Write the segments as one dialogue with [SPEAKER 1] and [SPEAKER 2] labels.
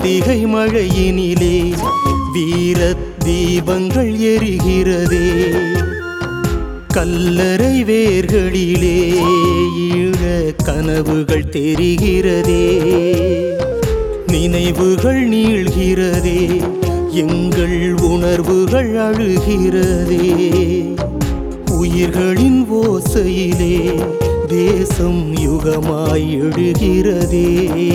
[SPEAKER 1] கார்த்திகை மழையினிலே வீர தீபங்கள் எரிகிறதே கல்லறை வேர்களிலே ஈழ கனவுகள் தெரிகிறதே நினைவுகள் நீள்கிறதே எங்கள் உணர்வுகள் அழுகிறதே உயிர்களின் ஓசையிலே தேசம் யுகமாய் எழுகிறதே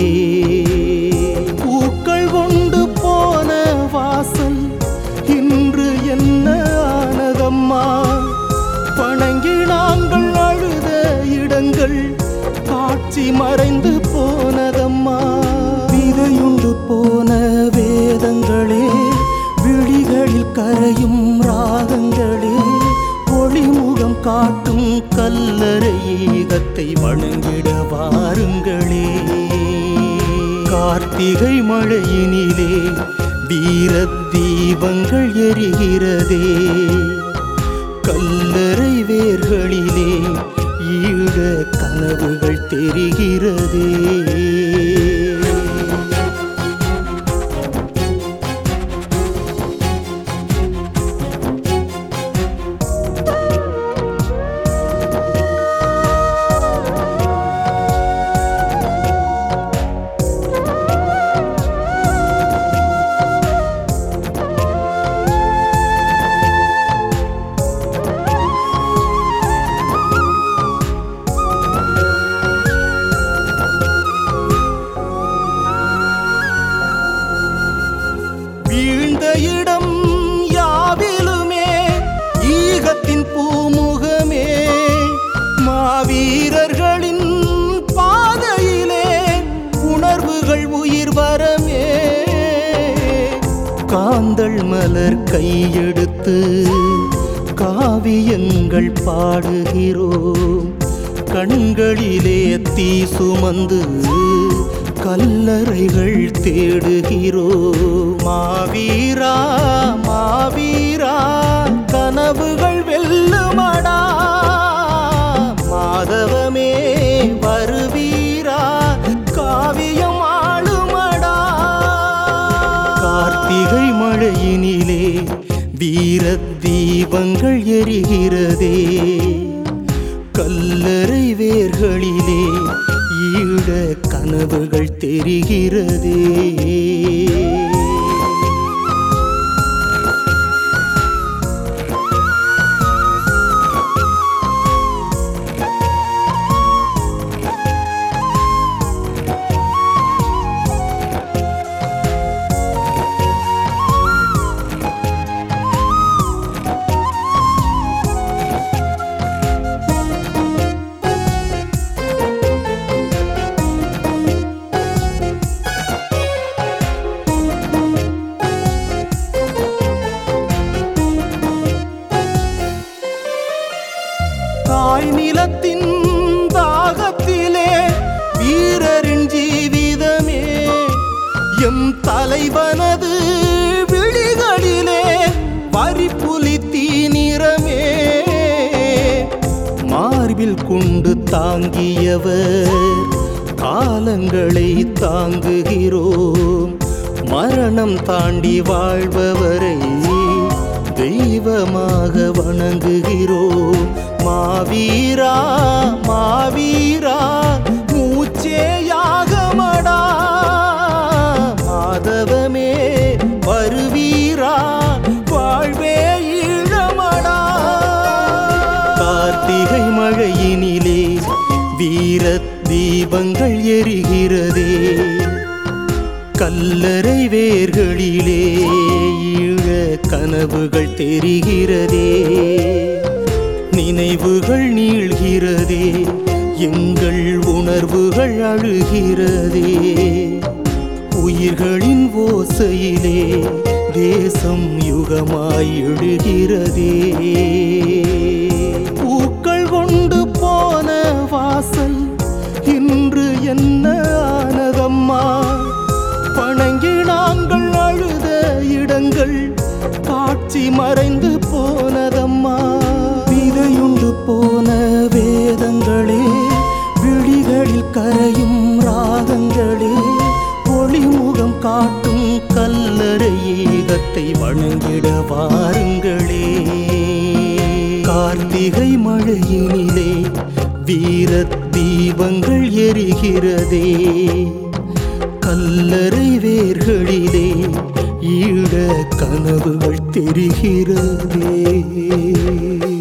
[SPEAKER 1] பூக்கள் கொண்டு போன வாசல் இன்று என்ன ஆனதம்மா வணங்கி நாங்கள் அழுத இடங்கள் காட்சி மறைந்து போனதம்மா விதையுண்டு போன வேதங்களே விழிகளில் கரையும் ராகங்களே ஒளிமுகம் காட்டும் கல்லறை ஈகத்தை வணங்கிட வாருங்களே கார்த்திகை மழையினிலே வீர தீபங்கள் எரிகிறதே கல்லறை வேர்களிலே ஈழ கனவுகள் தெரிகிறதே வீழ்ந்த இடம் யாவிலுமே ஈகத்தின் பூமுகமே மாவீரர்களின் பாதையிலே உணர்வுகள் உயிர் வரமே காந்தள் மலர் கையெடுத்து காவியங்கள் பாடுகிறோம் கண்களிலே தீ சுமந்து கல்லறைகள் தேடுகிறோம் மாவீரா மாவீரா கனவுகள் வெல்லுமடா மாதவமே வருவீரா காவியம் ஆளுமடா கார்த்திகை மழையினிலே வீர தீபங்கள் எரிகிறதே கல்லறை வேர்களிலே ஈழ கனவுகள் தெரிகிறதே தாய் நிலத்தின் தாகத்திலே வீரரின் ஜீவிதமே எம் தலைவனது விழிகளிலே வரிப்புலி தீநிறமே மார்பில் கொண்டு தாங்கியவர் காலங்களை தாங்குகிறோம் மரணம் தாண்டி வாழ்பவரை தெய்வமாக வணங்குகிறோம் மாவீரா மாவீரா மூச்சேயாகமடா மாதவமே வருவீரா வாழ்வே ஈழமடா கார்த்திகை மழையினிலே வீர தீபங்கள் எரிகிறதே கல்லறை வேர்களிலே ஈழ கனவுகள் தெரிகிறதே நினைவுகள் நீள்கிறதே எங்கள் உணர்வுகள் அழுகிறதே உயிர்களின் ஓசையிலே தேசம் யுகமாய் எழுகிறதே பூக்கள் கொண்டு போன வாசல் இன்று என்ன ஆனதம்மா வணங்கி நாங்கள் அழுத இடங்கள் காட்சி மறைந்து போனதம்மா விதையுண்டு போன வேதங்களே விழிகளில் கரையும் ராகங்களே ஒளிமுகம் காட்டும் கல்லறை ஏகத்தை வணங்கிட வாருங்களே கார்த்திகை மழையினிலே வீர தீபங்கள் எரிகிறதே கல்லறை வேர்களிலே ஈழ கனவுகள் தெரிகிறதே